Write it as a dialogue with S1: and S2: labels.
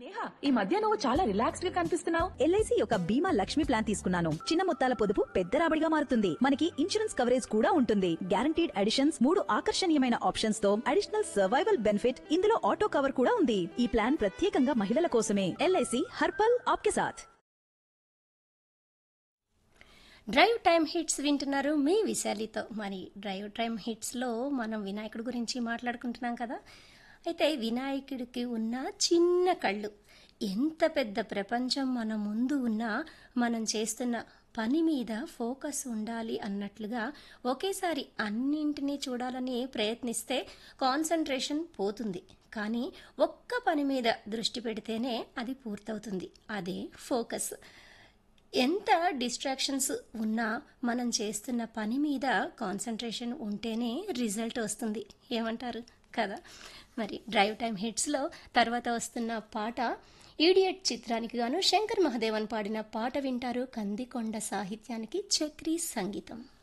S1: నేహా ఈ మధ్య నువ్వు చాలా రిలాక్స్డ్ గా కనిపిస్తున్నావు
S2: ఎల్ఐసి యొక్క బీమా లక్ష్మి ప్లాన్ తీసుకున్నాను చిన్న మొత్తాల పొదుపు పెద్ద రాబడిగా మారుతుంది మనకి ఇన్సూరెన్స్ కవరేజ్ కూడా ఉంటుంది గ్యారంటీడ్ అడిషన్స్ మూడు ఆకర్షణీయమైన ఆప్షన్స్ తో అడిషనల్ సర్వైవల్ బెనిఫిట్ ఇందులో ఆటో కవర్ కూడా ఉంది ఈ ప్లాన్ ప్రత్యేకంగా మహిళల కోసమే ఎల్ఐసి హర్పల్ ఆప్కే సాథ్
S3: డ్రైవ్ టైమ్ హిట్స్ వింటున్నారు మీ విశాలితో మరి డ్రైవ్ టైమ్ హిట్స్లో మనం వినాయకుడి గురించి మాట్లాడుకుంటున్నాం కదా అయితే వినాయకుడికి ఉన్న చిన్న కళ్ళు ఎంత పెద్ద ప్రపంచం మన ముందు ఉన్నా మనం చేస్తున్న పని మీద ఫోకస్ ఉండాలి అన్నట్లుగా ఒకేసారి అన్నింటినీ చూడాలని ప్రయత్నిస్తే కాన్సన్ట్రేషన్ పోతుంది కానీ ఒక్క పని మీద దృష్టి పెడితేనే అది పూర్తవుతుంది అదే ఫోకస్ ఎంత డిస్ట్రాక్షన్స్ ఉన్నా మనం చేస్తున్న పని మీద కాన్సన్ట్రేషన్ ఉంటేనే రిజల్ట్ వస్తుంది ఏమంటారు కదా మరి డ్రైవ్ టైం హిట్స్లో తర్వాత వస్తున్న పాట ఈడియట్ చిత్రానికి గాను శంకర్ మహదేవన్ పాడిన పాట వింటారు కందికొండ సాహిత్యానికి చక్రీ సంగీతం